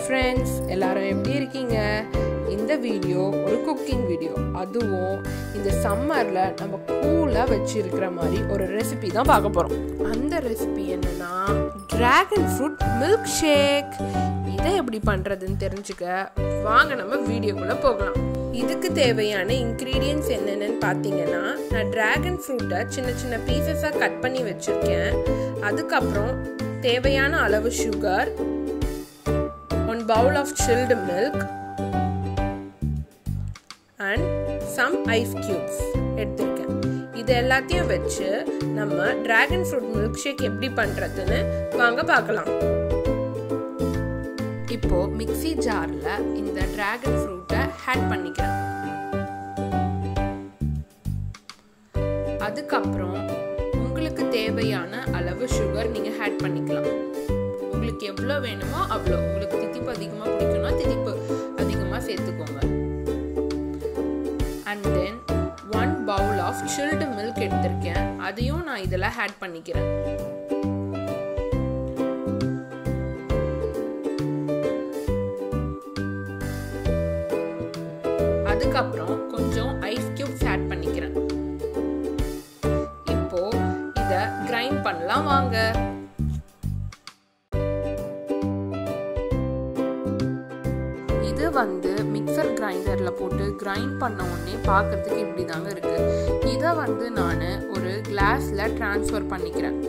friends எல்லாரும் எப்படி இருக்கீங்க இந்த வீடியோ ஒரு குக்கிங் வீடியோ அதுவும் இந்த சம்மரில் நம்ம கூலாக வச்சிருக்கிற மாதிரி ஒரு ரெசிபி தான் பார்க்க போகிறோம் அந்த ரெசிபி என்னன்னா டிராகன் ஃப்ரூட் மில்க் ஷேக் இதை எப்படி பண்ணுறதுன்னு தெரிஞ்சுக்க வாங்க நம்ம வீடியோக்குள்ளே போகலாம் இதுக்கு தேவையான இன்க்ரீடியன்ஸ் என்னென்னு பார்த்தீங்கன்னா நான் டிராகன் ஃப்ரூட்டை சின்ன சின்ன பீசஸாக கட் பண்ணி வச்சுருக்கேன் அதுக்கப்புறம் தேவையான அளவு sugar one bowl of chilled milk and some ice cubes எடுத்திருக்கேன் இது எல்லாத்தையும் வச்சு நம்ம டிராகன் ஃப்ரூட் மில்க் ஷேக் எப்படி பண்ணுறதுன்னு வாங்க பார்க்கலாம் இப்போ மிக்ஸி ஜாரில் இந்த டிராகன் ஃப்ரூட்டை ஆட் பண்ணிக்கிறேன் அதுக்கப்புறம் உங்களுக்கு தேவையான அளவு சுகர் நீங்கள் ஆட் பண்ணிக்கலாம் உங்களுக்கு எவ்வளோ வேணுமோ அவ்வளோ உங்களுக்கு தித்திப்பு அதிகமாக பிடிக்கும்னா தித்திப்பு அதிகமாக சேர்த்துக்கோங்க and then one bowl of chilled milk எடுத்திருக்கேன் அதையும் நான் இதில் ஆட் பண்ணிக்கிறேன் அதுக்கப்புறம் கொஞ்சம் ஐஸ் கியூப்ஸ் ஆட் பண்ணிக்கிறேன் இப்போ இதை கிரைண்ட் பண்ணலாம் வாங்க இது வந்து மிக்சர் கிரைண்டரில் போட்டு கிரைண்ட் பண்ண உடனே பார்க்கறதுக்கு இப்படி தாங்க இருக்கு இதை வந்து நான் ஒரு கிளாஸில் ட்ரான்ஸ்ஃபர் பண்ணிக்கிறேன்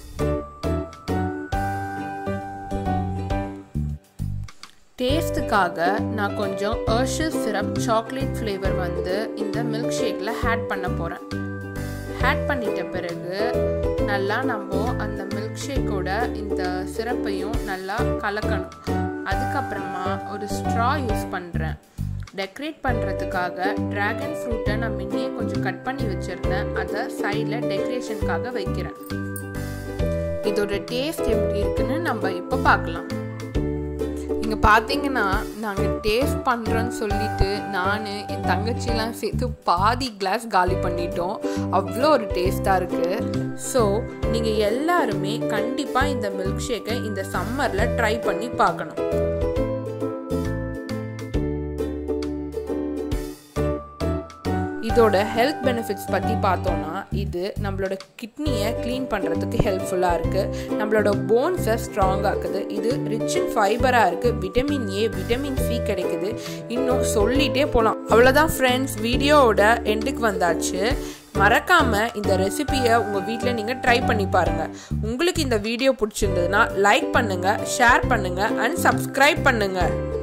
டேஸ்ட்டுக்காக நான் கொஞ்சம் அர்ஷல் சிரப் சாக்லேட் ஃப்ளேவர் வந்து இந்த மில்க் ஷேக்கில் ஆட் பண்ண போகிறேன் ஆட் பண்ணிட்ட பிறகு நல்லா நம்ம அந்த மில்க் ஷேக்கோட இந்த சிரப்பையும் நல்லா கலக்கணும் அதுக்கப்புறமா ஒரு ஸ்ட்ரா யூஸ் பண்ணுறேன் டெக்கரேட் பண்ணுறதுக்காக ட்ராகன் ஃப்ரூட்டை நான் முன்னே கொஞ்சம் கட் பண்ணி வச்சுருந்தேன் அதை சைடில் டெக்கரேஷனுக்காக வைக்கிறேன் இதோட டேஸ்ட் எப்படி இருக்குன்னு நம்ம இப்போ பார்க்கலாம் இங்கே பார்த்தீங்கன்னா நாங்கள் டேஸ்ட் பண்ணுறோன்னு சொல்லிட்டு நான் என் தங்கச்சிலாம் சேர்த்து பாதி கிளாஸ் காலி பண்ணிட்டோம் அவ்வளோ ஒரு டேஸ்ட்டாக இருக்குது ஸோ நீங்கள் எல்லாருமே கண்டிப்பாக இந்த மில்க் ஷேக்கை இந்த சம்மரில் ட்ரை பண்ணி பார்க்கணும் இதோட ஹெல்த் பெனிஃபிட்ஸ் பற்றி பார்த்தோன்னா இது நம்மளோட கிட்னியை க்ளீன் பண்ணுறதுக்கு ஹெல்ப்ஃபுல்லாக இருக்குது நம்மளோட போன்ஸை ஸ்ட்ராங் ஆக்குது இது ரிச் இன் ஃபைபராக இருக்குது விட்டமின் ஏ விட்டமின் சி கிடைக்குது இன்னும் சொல்லிகிட்டே போகலாம் அவ்வளோதான் ஃப்ரெண்ட்ஸ் வீடியோவோட எண்டுக்கு வந்தாச்சு மறக்காமல் இந்த ரெசிபியை உங்கள் வீட்டில் நீங்கள் ட்ரை பண்ணி பாருங்கள் உங்களுக்கு இந்த வீடியோ பிடிச்சிருந்ததுன்னா லைக் பண்ணுங்கள் ஷேர் பண்ணுங்கள் அண்ட் சப்ஸ்கிரைப் பண்ணுங்கள்